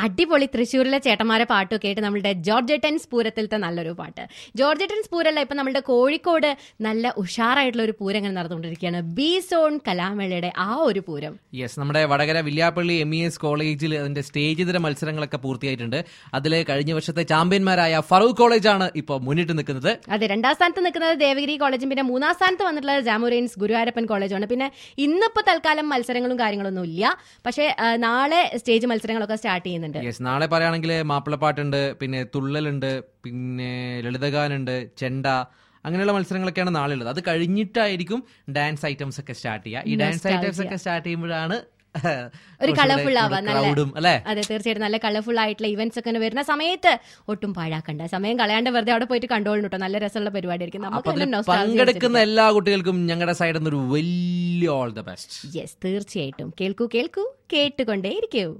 അടിപൊളി തൃശ്ശൂരിലെ ചേട്ടന്മാരെ പാട്ടൊക്കെ ആയിട്ട് നമ്മളുടെ ജോർജറ്റൻസ് പൂരത്തിലത്തെ നല്ലൊരു പാട്ട് ജോർജറ്റൻസ് പൂരല്ല ഇപ്പൊ നമ്മളുടെ കോഴിക്കോട് നല്ല ഉഷാറായിട്ടുള്ള ഒരു പൂരം ഇങ്ങനെ നടന്നുകൊണ്ടിരിക്കുകയാണ് ബി സോൺ കലാമേളയുടെ ആ ഒരു പൂരം യെസ് നമ്മുടെ Vadakara Villiappally M E S കോളേജിൽ അതിന്റെ സ്റ്റേജ് ഇതര മത്സരങ്ങളൊക്കെ പൂർത്തിയായിട്ടുണ്ട് അതിൽ കഴിഞ്ഞ വർഷത്തെ ചാമ്പ്യന്മാരായ ഫറൂഖ് കോളേജാണ് ഇപ്പോൾ മുന്നിട്ട് നിൽക്കുന്നത് അതെ രണ്ടാം സ്ഥാനത്ത് നിൽക്കുന്നത് ദേവഗിരി കോളേജും പിന്നെ മൂന്നാം സ്ഥാനത്ത് വന്നിട്ടുള്ളത് ജാമുറൈൻസ് ഗുരുവായൂരപ്പൻ കോളേജുമാണ് പിന്നെ ഇന്നിപ്പോ തൽക്കാലം മത്സരങ്ങളും കാര്യങ്ങളൊന്നും ഇല്ല പക്ഷേ ആ, നാളെ സ്റ്റേജ് മത്സരങ്ങളൊക്കെ സ്റ്റാർട്ട് ചെയ്യുന്നുണ്ട് യെസ് നാളെ പറയുകയാണെങ്കിൽ മാപ്പിളപ്പാട്ടുണ്ട് പിന്നെ തുള്ളലുണ്ട് പിന്നെ ലളിതഗാനുണ്ട് ചെണ്ട അങ്ങനെയുള്ള മത്സരങ്ങളൊക്കെയാണ് നാളെ ഉള്ളത് അത് കഴിഞ്ഞിട്ടായിരിക്കും ഡാൻസ് ഐറ്റംസ് ഒക്കെ സ്റ്റാർട്ട് ചെയ്യുക ഈ ഡാൻസ് Nostalgia. ഐറ്റംസ് ഒക്കെ സ്റ്റാർട്ട് ചെയ്യുമ്പോഴാണ് ഒരു കളർഫുൾ ആവാൻ നല്ല ക്രൗഡും അല്ലേ അതെ തീർച്ചയായിട്ടും നല്ല കളർഫുൾ ആയിട്ടുള്ള ഇവന്റ്സ് ഒക്കെ ഇങ്ങനെ വരുന്ന സമയത്ത് ഒട്ടും പാഴാക്കണ്ട സമയം കളയാണ്ട് വെറുതെ അവിടെ പോയിട്ട് കണ്ടോളൂ കേട്ടോ നല്ല രസമുള്ള പരിപാടിയായിരിക്കും അപ്പൊ നമുക്ക് അതിൽ തന്നെ nostalgia പങ്കെടുക്കുന്ന എല്ലാ കുട്ടികൾക്കും ഞങ്ങളുടെ സൈഡിൽ നിന്ന് ഒരു വലിയ ഓൾ ദ ബെസ്റ്റ് യെസ് തീർച്ചയായിട്ടും കേൾക്കൂ കേൾക്കൂ കേട്ടുകൊണ്ടേയിരിക്കൂ